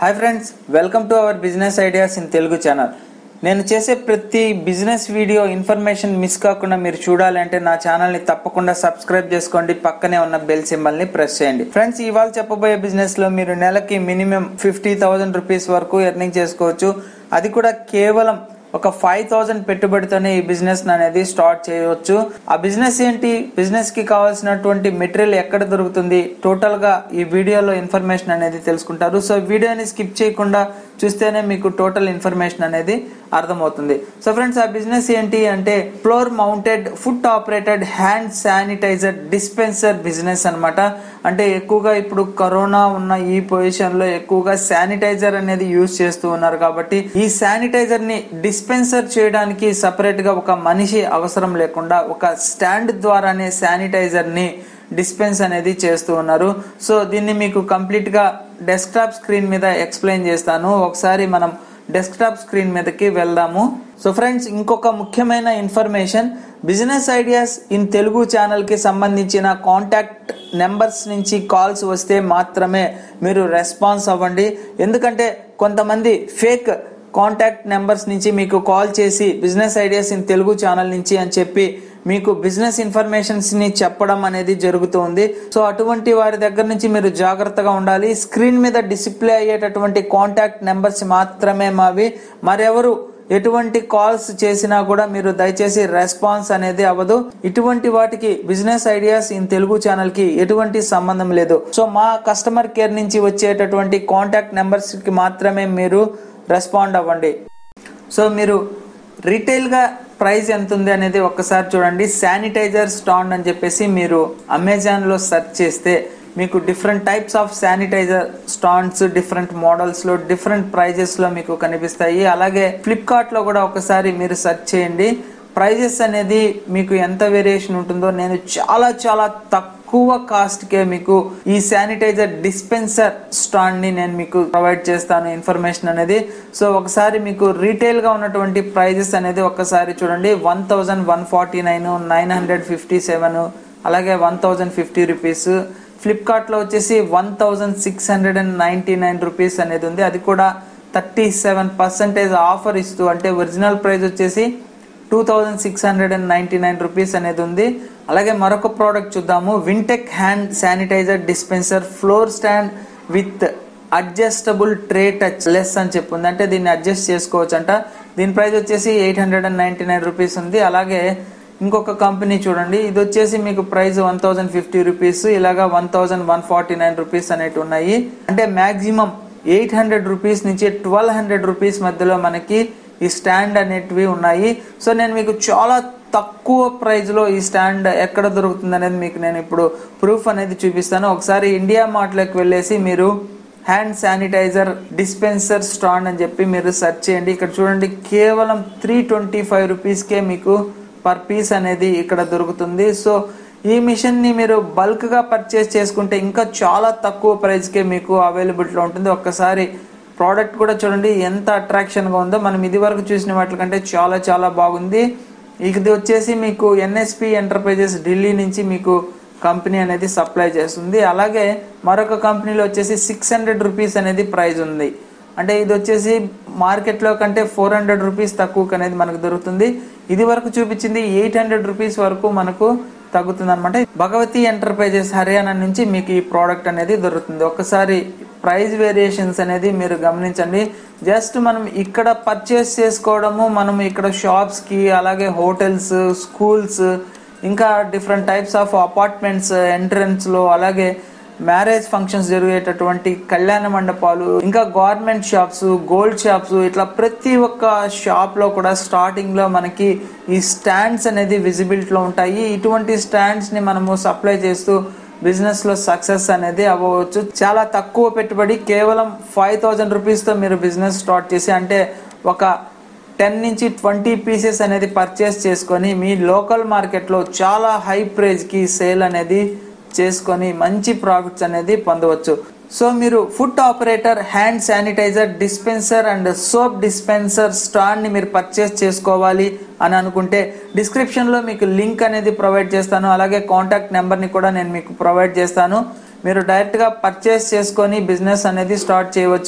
hi friends welcome to our business ideas in Telugu channel నేను చేసే ప్రతి బిజినెస్ వీడియో ఇన్ఫర్మేషన్ మిస్ కాకుండా మీరు చూడాలంటే నా ఛానల్ని తప్పకుండా సబ్స్క్రైబ్ చేసుకోండి పక్కనే ఉన్న బెల్ సింబల్ని ప్రెస్ చేయండి ఫ్రెండ్స్ ఇవాళ చెప్పబోయే బిజినెస్లో మీరు నెలకి మినిమం ఫిఫ్టీ థౌసండ్ రూపీస్ వరకు ఎర్నింగ్ చేసుకోవచ్చు అది కూడా కేవలం ఒక ఫైవ్ థౌసండ్ పెట్టుబడితోనే ఈ బిజినెస్ అనేది స్టార్ట్ చేయవచ్చు ఆ బిజినెస్ ఏంటి బిజినెస్ కి కావాల్సినటువంటి మెటీరియల్ ఎక్కడ దొరుకుతుంది టోటల్ గా ఈ వీడియోలో ఇన్ఫర్మేషన్ అనేది తెలుసుకుంటారు సో వీడియోని స్కిప్ చేయకుండా చూస్తేనే మీకు టోటల్ ఇన్ఫర్మేషన్ అనేది అర్థమవుతుంది సో ఫ్రెండ్స్ ఆ బిజినెస్ ఏంటి అంటే floor mounted foot operated hand sanitizer dispenser business అన్నమాట అంటే ఎక్కువగా ఇప్పుడు కరోనా ఉన్న ఈ పొజిషన్ లో ఎక్కువగా శానిటైజర్ అనేది యూజ్ చేస్తూ ఉన్నారు కాబట్టి ఈ శానిటైజర్ ని డిస్పెన్సర్ చేయడానికి సపరేట్ గా ఒక మనిషి అవసరం లేకుండా ఒక స్టాండ్ ద్వారానే శానిటైజర్ ని డిస్పెన్స్ అనేది చేస్తూ ఉన్నారు సో దీన్ని మీకు కంప్లీట్ గా డెస్క్టాప్ స్క్రీన్ మీద ఎక్స్ప్లెయిన్ చేస్తాను ఒకసారి మనం డెస్క్టాప్ స్క్రీన్ మీదకి వెళ్దాము సో ఫ్రెండ్స్ ఇంకొక ముఖ్యమైన information business ideas in Telugu channel కి సంబంధించిన కాంటాక్ట్ నెంబర్స్ నుంచి కాల్స్ వస్తే మాత్రమే మీరు రెస్పాన్స్ అవ్వండి ఎందుకంటే కొంతమంది ఫేక్ కాంటాక్ట్ నెంబర్స్ నుంచి మీకు కాల్ చేసి business ideas in Telugu channel నుంచి అని చెప్పి మీకు బిజినెస్ ఇన్ఫర్మేషన్స్ ని చెప్పడం అనేది జరుగుతుంది సో అటువంటి వారి దగ్గర నుంచి మీరు జాగ్రత్తగా ఉండాలి స్క్రీన్ మీద డిస్ప్లే అయ్యేటటువంటి కాంటాక్ట్ నెంబర్స్ మాత్రమే మావి మరెవరు ఎటువంటి కాల్స్ చేసినా కూడా మీరు దయచేసి రెస్పాన్స్ అనేది అవ్వదు ఇటువంటి వాటికి business ideas in Telugu channel కి ఎటువంటి సంబంధం లేదు సో మా కస్టమర్ కేర్ నుంచి వచ్చేటటువంటి కాంటాక్ట్ నెంబర్స్ కి మాత్రమే మీరు రెస్పాండ్ అవ్వండి సో మీరు రీటైల్గా ప్రైస్ ఎంత ఉంది అనేది ఒక్కసారి చూడండి శానిటైజర్ స్టాండ్ అని చెప్పేసి మీరు అమెజాన్లో సెర్చ్ చేస్తే మీకు different types of sanitizer stands different మోడల్స్లో డిఫరెంట్ ప్రైజెస్లో మీకు కనిపిస్తాయి అలాగే ఫ్లిప్కార్ట్లో కూడా ఒకసారి మీరు సెర్చ్ చేయండి ప్రైజెస్ అనేది మీకు ఎంత వేరియేషన్ ఉంటుందో నేను చాలా చాలా తక్కువ కాస్ట్కే మీకు ఈ శానిటైజర్ డిస్పెన్సర్ స్టాండ్ని నేను మీకు ప్రొవైడ్ చేస్తాను ఇన్ఫర్మేషన్ అనేది సో ఒకసారి మీకు రీటైల్గా ఉన్నటువంటి ప్రైజెస్ అనేది ఒక్కసారి చూడండి one thousand one forty nine nine hundred fifty seven అలాగే వన్ థౌజండ్ ఫిఫ్టీ రూపీస్ ఫ్లిప్కార్ట్లో వచ్చేసి one thousand six hundred and ninety nine rupees అనేది ఉంది అది కూడా థర్టీ సెవెన్ పర్సెంటేజ్ ఆఫర్ ఇస్తూ అంటే ఒరిజినల్ ప్రైస్ వచ్చేసి two thousand six hundred and ninety nine rupees అనేది ఉంది అలాగే మరొక ప్రోడక్ట్ చూద్దాము Wintek hand sanitizer dispenser floor stand with adjustable tray touchless అని చెప్పింది అంటే దీన్ని అడ్జస్ట్ చేసుకోవచ్చు అంట దీని ప్రైస్ వచ్చేసి eight hundred and ninety nine rupees ఉంది అలాగే ఇంకొక కంపెనీ చూడండి ఇది వచ్చేసి మీకు price one thousand fifty rupees ఇలాగా one thousand one forty nine rupees అనేవి ఉన్నాయి అంటే మాక్సిమం ఎయిట్ హండ్రెడ్ రూపీస్ నుంచి ట్వెల్వ్ హండ్రెడ్ రూపీస్ మధ్యలో మనకి ఈ స్టాండ్ అనేటివి ఉన్నాయి సో నేను మీకు చాలా తక్కువ ప్రైస్లో ఈ స్టాండ్ ఎక్కడ దొరుకుతుంది అనేది మీకు నేను ఇప్పుడు ప్రూఫ్ అనేది చూపిస్తాను ఒకసారి ఇండియా మార్ట్లోకి వెళ్ళేసి మీరు హ్యాండ్ శానిటైజర్ డిస్పెన్సర్ స్టాండ్ అని చెప్పి మీరు సెర్చ్ చేయండి ఇక్కడ చూడండి కేవలం త్రీ ట్వంటీ ఫైవ్ రూపీస్కే మీకు పర్ పీస్ అనేది ఇక్కడ దొరుకుతుంది సో ఈ మిషన్ని మీరు బల్క్గా పర్చేస్ చేసుకుంటే ఇంకా చాలా తక్కువ ప్రైస్కే మీకు అవైలబిలిటీలో ఉంటుంది ఒక్కసారి ప్రోడక్ట్ కూడా చూడండి ఎంత అట్రాక్షన్గా ఉందో మనం ఇది వరకు చూసిన వాటికంటే చాలా చాలా బాగుంది ఇది వచ్చేసి మీకు ఎన్ఎస్పి ఎంటర్ప్రైజెస్ ఢిల్లీ నుంచి మీకు కంపెనీ అనేది సప్లై చేస్తుంది అలాగే మరొక కంపెనీలో వచ్చేసి సిక్స్ హండ్రెడ్ రూపీస్ అనేది ప్రైస్ ఉంది అంటే ఇది వచ్చేసి మార్కెట్లో కంటే ఫోర్ హండ్రెడ్ రూపీస్ తక్కువకి అనేది మనకు దొరుకుతుంది ఇది వరకు చూపించింది ఎయిట్ హండ్రెడ్ రూపీస్ వరకు మనకు తగ్గుతుంది అనమాట భగవతి ఎంటర్ప్రైజెస్ హర్యానా నుంచి మీకు ఈ ప్రోడక్ట్ అనేది దొరుకుతుంది ఒకసారి ప్రైస్ వేరియేషన్స్ అనేది మీరు గమనించండి జస్ట్ మనం ఇక్కడ పర్చేస్ చేసుకోవడము మనం ఇక్కడ షాప్స్కి అలాగే హోటల్స్ స్కూల్స్ ఇంకా డిఫరెంట్ టైప్స్ ఆఫ్ అపార్ట్మెంట్స్ ఎంట్రన్స్లో అలాగే మ్యారేజ్ ఫంక్షన్స్ జరిగేటటువంటి కళ్యాణ మండపాలు ఇంకా గవర్నమెంట్ షాప్స్ గోల్డ్ షాప్స్ ఇట్లా ప్రతి ఒక్క షాప్లో కూడా స్టార్టింగ్లో మనకి ఈ స్టాండ్స్ అనేది విజిబిలిటీలో ఉంటాయి ఇటువంటి స్టాండ్స్ని మనము సప్లై చేస్తూ బిజినెస్లో సక్సెస్ అనేది అవ్వవచ్చు చాలా తక్కువ పెట్టుబడి కేవలం ఫైవ్ థౌజండ్ రూపీస్తో మీరు బిజినెస్ స్టార్ట్ చేసి అంటే ఒక టెన్ నుంచి ట్వంటీ పీసెస్ అనేది పర్చేస్ చేసుకొని మీ లోకల్ మార్కెట్లో చాలా హై ప్రైజ్కి సేల్ అనేది చేసుకొని మంచి ప్రాఫిట్స్ అనేది పొందవచ్చు సో మీరు foot operated hand sanitizer dispenser and soap dispenser స్టాండ్ని మీరు పర్చేస్ చేసుకోవాలి అని అనుకుంటే డిస్క్రిప్షన్లో మీకు లింక్ అనేది ప్రొవైడ్ చేస్తాను అలాగే కాంటాక్ట్ నెంబర్ని కూడా నేను మీకు ప్రొవైడ్ చేస్తాను మీరు డైరెక్ట్గా పర్చేస్ చేసుకొని బిజినెస్ అనేది స్టార్ట్ చేయవచ్చు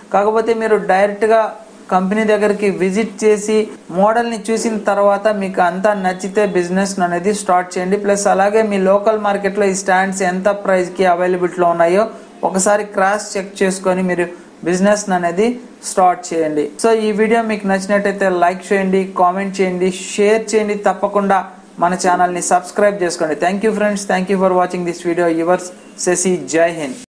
కాకపోతే మీరు డైరెక్ట్గా కంపెనీ దగ్గరికి విజిట్ చేసి మోడల్ని చూసిన తర్వాత మీకు అంతా నచ్చితే బిజినెస్ అనేది స్టార్ట్ చేయండి ప్లస్ అలాగే మీ లోకల్ మార్కెట్లో ఈ స్టాండ్స్ ఎంత ప్రైస్కి అవైలబిలిటీలో ఉన్నాయో ఒకసారి క్రాస్ చెక్ చేసుకొని మీరు బిజినెస్ అనేది స్టార్ట్ చేయండి సో ఈ వీడియో మీకు నచ్చినట్టయితే లైక్ చేయండి కామెంట్ చేయండి షేర్ చేయండి తప్పకుండా మన ఛానల్ని సబ్స్క్రైబ్ చేసుకోండి thank you friends thank you for watching this video yours Shashi జై హింద్